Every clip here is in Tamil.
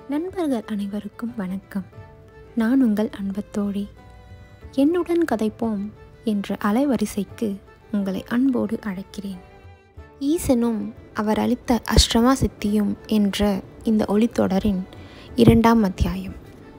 நண்பர்கள் அனைவருக்கும் வணக்கம் நான் உங்கள் அன்பத்தோழி என்னுடன் கதைப்போம் என்ற அலைவரிசைக்கு உங்களை அன்போடு அழைக்கிறேன் ஈசனும் அவர் அளித்த அஷ்டமா சித்தியும் என்ற இந்த ஒளித்தொடரின் இரண்டாம் அத்தியாயம்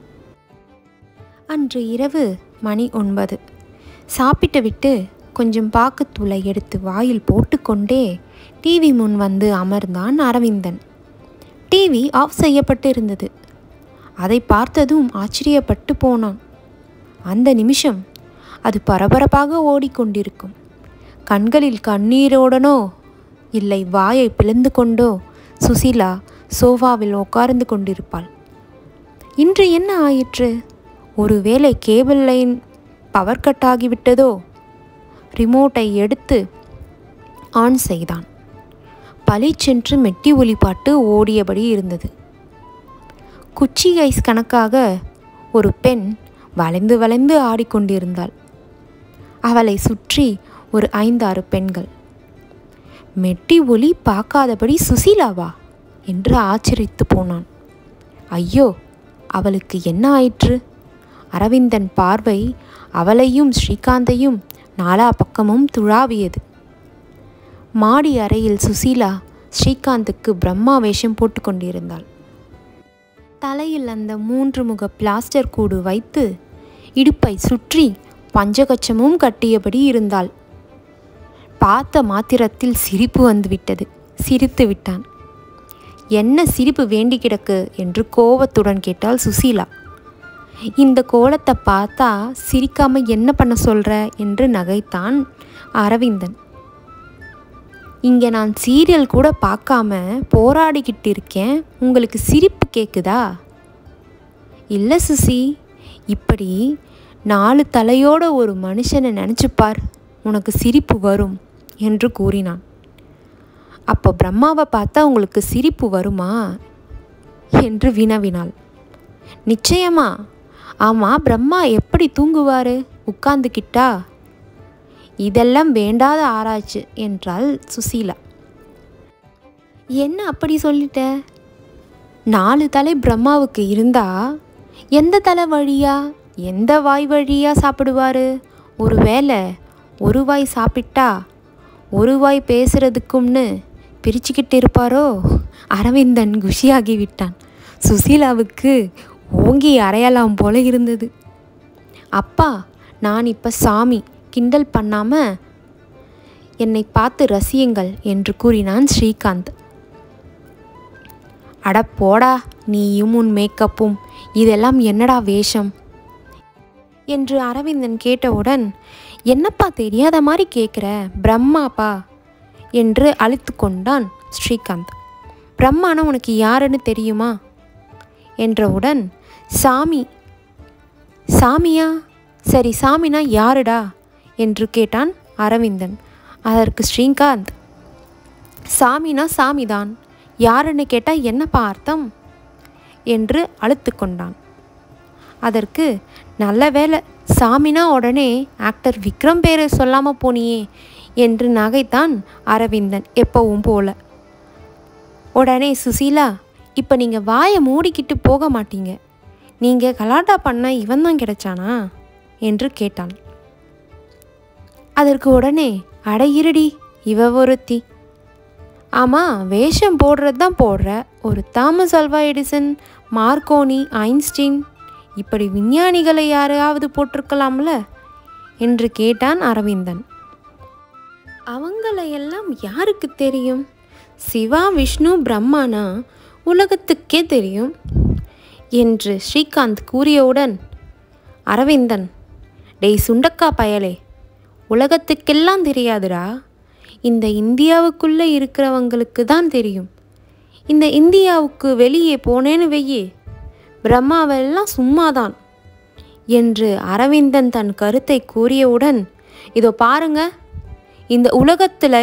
அன்று இரவு மணி ஒன்பது சாப்பிட்டு விட்டு கொஞ்சம் பாக்குத்தூளை எடுத்து வாயில் போட்டுக்கொண்டே டிவி முன் வந்து அமர்ந்தான் அரவிந்தன் டிவி ஆஃப் செய்யப்பட்டு இருந்தது அதை பார்த்ததும் ஆச்சரியப்பட்டு போனான் அந்த நிமிஷம் அது பரபரப்பாக ஓடிக்கொண்டிருக்கும் கண்களில் கண்ணீரோடனோ இல்லை வாயை பிளந்து கொண்டோ சுசீலா சோஃபாவில் உட்கார்ந்து கொண்டிருப்பாள் இன்று என்ன ஆயிற்று ஒருவேளை கேபிள் லைன் பவர் கட் ஆகிவிட்டதோ ரிமோட்டை எடுத்து ஆன் செய்தான் பளிச்சென்று மெட்டி ஒலிப்பாட்டு ஓடியபடி இருந்தது குச்சி ஐஸ் கணக்காக ஒரு பெண் வளைந்து வளைந்து ஆடிக்கொண்டிருந்தாள் அவளை சுற்றி ஒரு ஐந்தாறு பெண்கள் மெட்டி ஒலி பார்க்காதபடி சுசீலாவா என்று ஆச்சரித்து போனான் ஐயோ அவளுக்கு என்ன ஆயிற்று அரவிந்தன் பார்வை அவளையும் ஸ்ரீகாந்தையும் நாலா பக்கமும் துழாவியது மாடி அறையில் சுசீலா ஸ்ரீகாந்துக்கு பிரம்மா வேஷம் போட்டுக்கொண்டிருந்தாள் தலையில் அந்த மூன்று முக பிளாஸ்டர் கூடு வைத்து இடுப்பை சுற்றி பஞ்சகச்சமும் கட்டியபடி இருந்தாள் பார்த்த மாத்திரத்தில் சிரிப்பு வந்துவிட்டது சிரித்து விட்டான் என்ன சிரிப்பு வேண்டி கிடக்கு என்று கோபத்துடன் கேட்டாள் சுசீலா இந்த கோலத்தை பார்த்தா சிரிக்காம என்ன பண்ண சொல்ற என்று நகைத்தான் அரவிந்தன் இங்கே நான் சீரியல் கூட பார்க்காம போராடிக்கிட்டு இருக்கேன் உங்களுக்கு சிரிப்பு கேட்குதா இல்லை சுசி இப்படி நாலு தலையோட ஒரு மனுஷனை நினச்சிப்பார் உனக்கு சிரிப்பு வரும் என்று கூறினான் அப்போ பிரம்மாவை பார்த்தா உங்களுக்கு சிரிப்பு வருமா என்று வினவினாள் நிச்சயமா ஆமாம் பிரம்மா எப்படி தூங்குவார் உட்கார்ந்துக்கிட்டா இதெல்லாம் வேண்டாத ஆராய்ச்சி என்றாள் சுசீலா என்ன அப்படி சொல்லிட்ட நாலு தலை பிரம்மாவுக்கு இருந்தா எந்த தலை வழியா எந்த வாய் வழியா சாப்பிடுவாரு ஒருவேளை ஒரு வாய் சாப்பிட்டா ஒரு வாய் பேசுறதுக்கும்னு பிரிச்சுக்கிட்டு இருப்பாரோ அரவிந்தன் குஷியாகி விட்டான் சுசீலாவுக்கு ஓங்கி அறையலாம் போல இருந்தது அப்பா நான் இப்போ சாமி கிண்டல் பண்ணாம என்னை பார்த்து ரசியுங்கள் என்று கூறினான் ஸ்ரீகாந்த் அட போடா நீயும் உன் மேக்கப்பும் இதெல்லாம் என்னடா வேஷம் என்று அரவிந்தன் கேட்டவுடன் என்னப்பா தெரியாத மாதிரி கேட்குற பிரம்மாப்பா என்று அழித்து கொண்டான் ஸ்ரீகாந்த் பிரம்மானா உனக்கு யாருன்னு தெரியுமா என்றவுடன் சாமி சாமியா சரி சாமினா யாருடா என்று கேட்டான் அரவிந்தன் அதற்கு ஸ்ரீகாந்த் சாமினா சாமிதான் யாருன்னு கேட்டால் என்னப்பா அர்த்தம் என்று அழுத்து கொண்டான் அதற்கு நல்ல வேலை சாமினா உடனே ஆக்டர் விக்ரம் பேரை சொல்லாமல் போனியே என்று நகைத்தான் அரவிந்தன் எப்பவும் போல உடனே சுசீலா இப்போ நீங்கள் வாயை மூடிக்கிட்டு போக மாட்டீங்க நீங்கள் கலாட்டா பண்ண இவன் தான் கிடைச்சானா என்று கேட்டான் அதற்கு உடனே அட இருடி இவ ஒருத்தி ஆமாம் வேஷம் போடுறது தான் போடுற ஒரு Thomas Alva Edison Marconi Einstein இப்படி விஞ்ஞானிகளை யாரையாவது போட்டிருக்கலாம்ல என்று கேட்டான் அரவிந்தன் அவங்களையெல்லாம் யாருக்கு தெரியும் சிவா விஷ்ணு பிரம்மானா உலகத்துக்கே தெரியும் என்று ஸ்ரீகாந்த் கூறியவுடன் அரவிந்தன் டேய் சுண்டக்கா பயலே உலகத்துக்கெல்லாம் தெரியாதுடா இந்த இந்தியாவுக்குள்ளே இருக்கிறவங்களுக்கு தான் தெரியும் இந்த இந்தியாவுக்கு வெளியே போனேன்னு வெய்யே பிரம்மாவெல்லாம் சும்மாதான் என்று அரவிந்தன் தன் கருத்தை கூறியவுடன் இதோ பாருங்க இந்த உலகத்தில்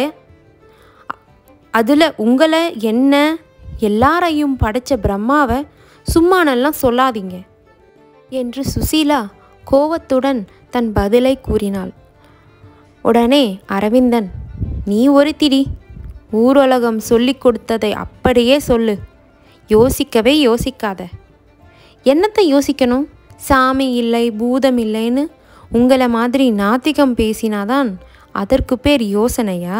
அதில் உங்களை என்ன எல்லாரையும் படைச்ச பிரம்மாவை சும்மானெல்லாம் சொல்லாதீங்க என்று சுசீலா கோவத்துடன் தன் பதிலை கூறினாள் உடனே அரவிந்தன் நீ ஒருத்திடி ஊரலகம் சொல்லிக் கொடுத்ததை அப்படியே சொல்லு யோசிக்கவே யோசிக்காத என்னத்தை யோசிக்கணும் சாமி இல்லை பூதம் இல்லைன்னு உங்களை மாதிரி நாத்திகம் பேசினாதான் அதற்கு பேர் யோசனையா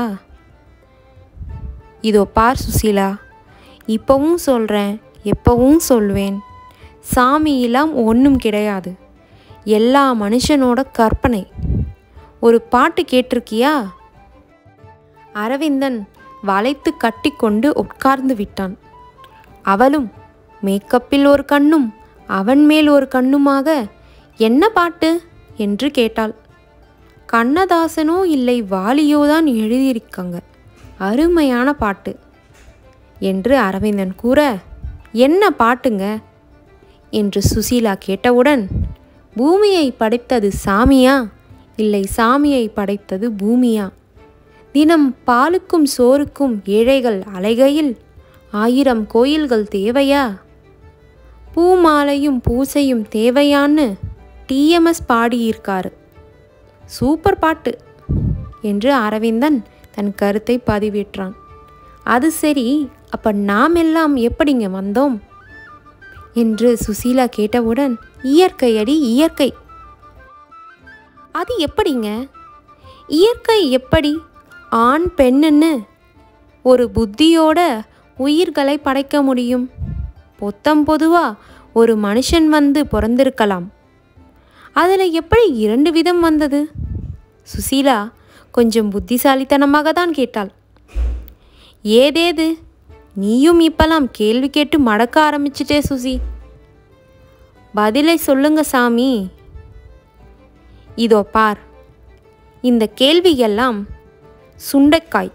இதோ பார் சுசீலா இப்போவும் சொல்கிறேன் எப்பவும் சொல்வேன் சாமியெல்லாம் ஒன்றும் கிடையாது எல்லா மனுஷனோட கற்பனை ஒரு பாட்டு கேட்டிருக்கியா அரவிந்தன் வளைத்து கட்டிக்கொண்டு உட்கார்ந்து விட்டான் அவளும் மேக்கப்பில் ஒரு கண்ணும் அவன் மேல் ஒரு கண்ணுமாக என்ன பாட்டு என்று கேட்டாள் கண்ணதாசனோ இல்லை வாலியோ தான் எழுதியிருக்காங்க அருமையான பாட்டு என்று அரவிந்தன் கூற என்ன பாட்டுங்க என்று சுசீலா கேட்டவுடன் பூமியை படைத்தது சாமியா இல்லை சாமியை படைத்தது பூமியா தினம் பாலுக்கும் சோறுக்கும் ஏழைகள் அலைகையில் ஆயிரம் கோயில்கள் தேவையா பூமாலையும் பூசையும் தேவையான்னு டிஎம்எஸ் பாடியிருக்காரு சூப்பர் பாட்டு என்று அரவிந்தன் தன் கருத்தை பதிவிட்டான் அது சரி அப்ப நாம் எல்லாம் எப்படிங்க வந்தோம் என்று சுசீலா கேட்டவுடன் இயற்கை அடி இயற்கை அது எப்படிங்க இயற்கை எப்படி ஆண் பெண்ணுன்னு ஒரு புத்தியோட உயிர்களை படைக்க முடியும் பொத்தம் பொதுவா ஒரு மனுஷன் வந்து பிறந்திருக்கலாம் அதில் எப்படி இரண்டு விதம் வந்தது சுசீலா கொஞ்சம் புத்திசாலித்தனமாக தான் கேட்டாள் ஏதேது நீயும் இப்பலாம் கேள்வி கேட்டு மடக்க ஆரம்பிச்சிட்டே சுசி பதிலை சொல்லுங்க சாமி இதோ பார் இந்த கேள்வியெல்லாம் சுண்டைக்காய்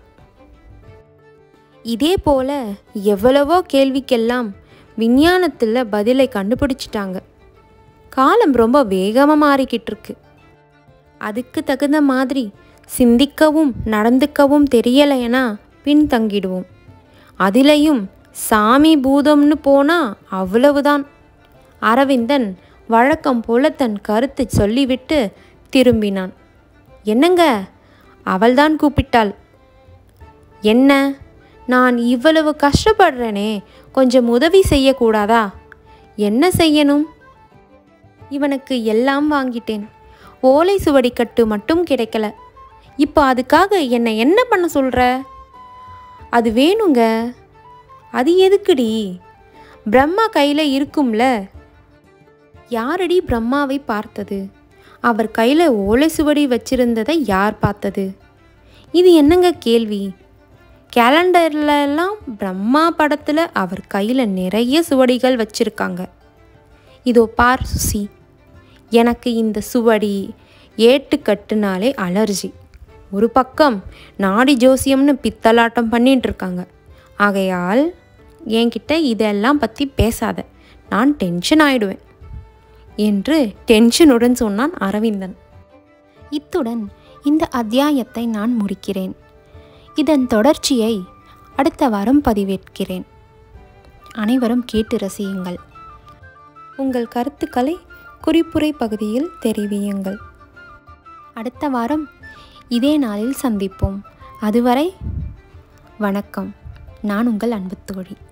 இதே போல எவ்வளவோ கேள்விக்கெல்லாம் விஞ்ஞானத்தில் பதிலை கண்டுபிடிச்சிட்டாங்க காலம் ரொம்ப வேகமாக மாறிக்கிட்டு இருக்கு அதுக்கு தகுந்த மாதிரி சிந்திக்கவும் நடந்துக்கவும் தெரியலைன்னா பின்தங்கிடுவோம் அதிலையும் சாமி பூதம்னு போனா அவ்வளவுதான் அரவிந்தன் வழக்கம் போல தன் கருத்தை சொல்லிவிட்டு திரும்பினான் என்னங்க அவள்தான் கூப்பிட்டாள் என்ன நான் இவ்வளவு கஷ்டப்படுறேனே கொஞ்சம் உதவி செய்யக்கூடாதா என்ன செய்யணும் இவனுக்கு எல்லாம் வாங்கிட்டேன் ஓலை சுவடிக்கட்டு மட்டும் கிடைக்கல இப்போ அதுக்காக என்னை என்ன பண்ண சொல்கிற அது வேணுங்க அது எதுக்குடி பிரம்மா கையில் இருக்கும்ல யாரடி பிரம்மாவை பார்த்தது அவர் கையில் ஓலை சுவடி வச்சிருந்ததை யார் பார்த்தது இது என்னங்க கேள்வி கேலண்டர்ல எல்லாம் பிரம்மா படத்தில் அவர் கையில் நிறைய சுவடிகள் வச்சிருக்காங்க இதோ பார் சுசி எனக்கு இந்த சுவடி ஏட்டுக்கட்டுனாலே அலர்ஜி ஒரு பக்கம் நாடி ஜோசியம்னு பித்தலாட்டம் பண்ணிட்டு இருக்காங்க ஆகையால் என்கிட்ட இதெல்லாம் பற்றி பேசாத நான் டென்ஷன் ஆயிடுவேன் என்று டென்ஷனுடன் சொன்னான் அரவிந்தன் இத்துடன் இந்த அத்தியாயத்தை நான் முடிக்கிறேன் இதன் தொடர்ச்சியை அடுத்த வாரம் பதிவேற்கிறேன் அனைவரும் கேட்டு ரசியுங்கள் உங்கள் கருத்துக்களை குறிப்புரை பகுதியில் தெரிவியுங்கள் அடுத்த வாரம் இதே நாளில் சந்திப்போம் அதுவரை வணக்கம் நான் உங்கள் அன்பு தோழி